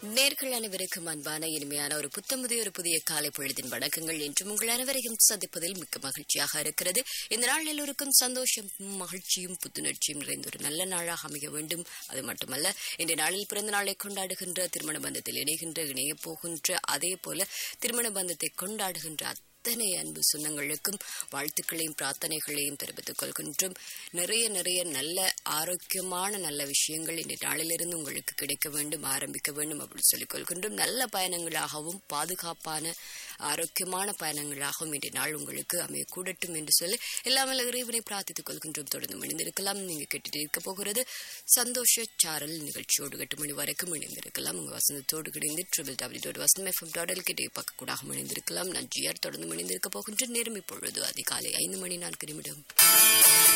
நேர்கள் அனைவருக்கும் அன்பான இனிமையான ஒரு புத்தமுதிய ஒரு புதிய காலை பொழுதின் வணக்கங்கள் என்றும் உங்கள் அனைவரையும் சந்திப்பதில் மிக்க மகிழ்ச்சியாக இருக்கிறது இந்த நாள் எல்லோருக்கும் சந்தோஷம் மகிழ்ச்சியும் புத்துணர்ச்சியும் நிறைந்த ஒரு நல்ல நாளாக அமைய வேண்டும் அது மட்டுமல்ல இந்த நாளில் பிறந்த நாளை கொண்டாடுகின்ற திருமண பந்தத்தில் இணைகின்ற இணைய போகின்ற அதே போல திருமண பந்தத்தை கொண்டாடுகின்ற அத்தனை அன்பு சொந்தங்களுக்கும் வாழ்த்துக்களையும் பிரார்த்தனைகளையும் தெரிவித்துக் கொள்கின்றோம் நிறைய நிறைய நல்ல ஆரோக்கியமான நல்ல விஷயங்கள் இந்த நாளிலிருந்து உங்களுக்கு கிடைக்க வேண்டும் ஆரம்பிக்க வேண்டும் அப்படின்னு சொல்லிக் கொள்கின்றோம் நல்ல பயணங்களாகவும் பாதுகாப்பான ஆரோக்கியமான பயணங்களாகவும் இந்த நாள் உங்களுக்கு அமைய கூடட்டும் என்று சொல்லி எல்லாமே இறைவனை பிரார்த்தித்துக் கொள்கின்றோம் தொடர்ந்து மணிந்திருக்கலாம் நீங்க கேட்டுட்டு இருக்க போகிறது சந்தோஷ சாரல் நிகழ்ச்சியோடு எட்டு மணி வரைக்கும் இணைந்திருக்கலாம் உங்க வசந்தத்தோடு கிடைந்து triple W dot Vasantham FM dot எல்கிட்டே பக்கக்கூடாக இணைந்திருக்கலாம் நன்றியார் தொடர்ந்து இணைந்திருக்க போகின்ற நேரம் இப்பொழுது அதிகாலை ஐந்து மணி நான்கு நிமிடம்